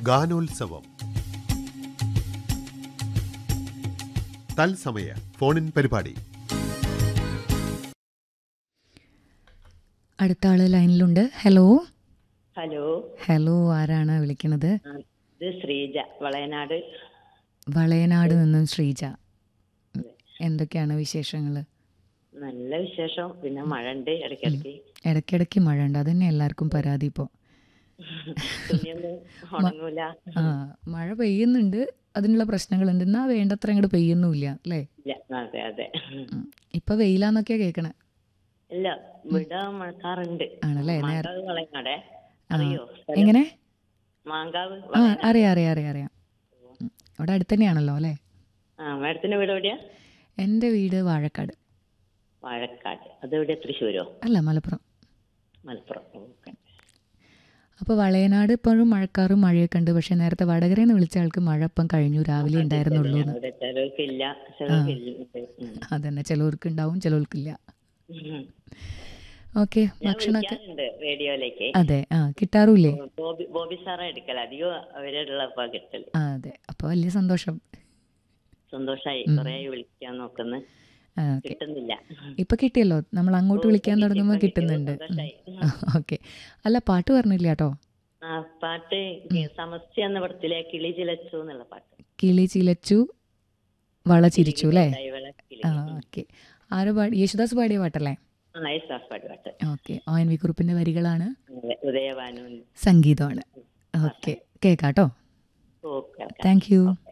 ഗാനോത്സവം തത്സമയ ഫോണിൻ പരിപാടി അടുത്ത ആള് ലൈനിലുണ്ട് ഹലോ ഹലോ ഹലോ ആരാണ് വിളിക്കണത് ആ, ഇത് ശ്രീജ വളയനാട് വളയനാട് നിന്നും ശ്രീജ എന്തൊക്കെയാണ് വിശേഷങ്ങൾ നല്ല വിശേഷം പിന്നെ മഴ ഉണ്ട് ഇടയ്ക്കിടയ്ക്ക് ഇടയ്ക്കിടയ്ക്ക് മഴ ഉണ്ട് അതന്നെ എല്ലാവർക്കും പരാതി ഇപ്പോൾ തുണിയൊന്നും ഉണങ്ങൂല ആ മഴ പെയ്യുന്നുണ്ട് അതിനുള്ള പ്രശ്നങ്ങളുണ്ട് എന്നാ വേണ്ടത്ര അങ്ങോട്ട് പെയ്യുന്നുമില്ല അല്ലേ ഇല്ല അതെ അതെ ഉം. ഇപ്പൊ വെയിലാന്നൊക്കെയാ കേൾക്കണേ ഇല്ല ഇവിടെ മഴക്കാറുണ്ട് ആണല്ലേ നേര മാങ്കാവ് വളയനാടേ ആ. അറിയോ സ്ഥലം? എങ്ങനെ മാങ്കാവ് ആ അറിയാം അറിയാം അറിയാം അറിയാം ഉം. അവിടെ അടുത്ത് തന്നെയാണല്ലോ അല്ലേ ആ മാഡത്തിന്റെ വീട് എവിടെയാ എൻ്റെ വീട് വാഴക്കാട് വാഴക്കാട് അതെവിടെയാ തൃശ്ശൂരോ അല്ല മലപ്പുറം മലപ്പുറം ഓക്കെ അപ്പോൾ വളയനാട് ഇപ്പോഴും മഴക്കാറും മഴയൊക്കെ ഉണ്ട് പക്ഷേ നേരത്തെ വടകരയിൽ നിന്ന് വിളിച്ച ആൾക്ക് മഴ ഇപ്പം കഴിഞ്ഞു രാവിലെ ഉണ്ടായിരുന്നുള്ളൂ എന്ന് അവിടെ ചിലർക്കില്ല ചിലർക്കില്ല ഉം. അതന്നെ ചിലവർക്ക് ഉണ്ടാവും ചിലവർക്കില്ല ഉം. ഓക്കെ ഞാൻ ഭക്ഷണമൊക്കെ വിളിക്കാറുണ്ട് റേഡിയോയിലേക്ക് അതെ ആ കിട്ടാറുമില്ലേ ബോബി ബോബി സാറെ എടുക്കല അധികം അവരുള്ളപ്പോ കിട്ടല് ആ അതെ അപ്പോൾ വലിയ സന്തോഷം സന്തോഷായി കൊറേ വിളിക്കാൻ നോക്കുന്നു ആ, ഓക്കെ കിട്ടുന്നില്ല ഇപ്പൊ കിട്ടിയല്ലോ നമ്മൾ അങ്ങോട്ട് വിളിക്കാൻ തുടങ്ങുമ്പോൾ കിട്ടുന്നുണ്ട് സന്തോഷായി ഓക്കെ അല്ല പാട്ട് പറഞ്ഞില്ല കേട്ടോ ആ പാട്ട് സമസ്യ എന്ന പടത്തിലെ കിളി ചിലച്ചു എന്നുള്ള പാട്ട് കിളി ചിലച്ചു വള ചിരിച്ചു അല്ലേ കൈവള കിളി ആ ഓക്കെ ആരോ പാടി യേശുദാസ് പാടിയ പാട്ടല്ലേ ആ യേശുദാസ് പാട്ട് പാട്ട് ഓക്കെ ഒ എൻ വി കുറുപ്പിന്റെ വരികളാണ് അതെ, ഉദയഭാനു സംഗീതമാണ് ഓക്കെ കേൾക്കാട്ടോ ഓക്കെ താങ്ക് യു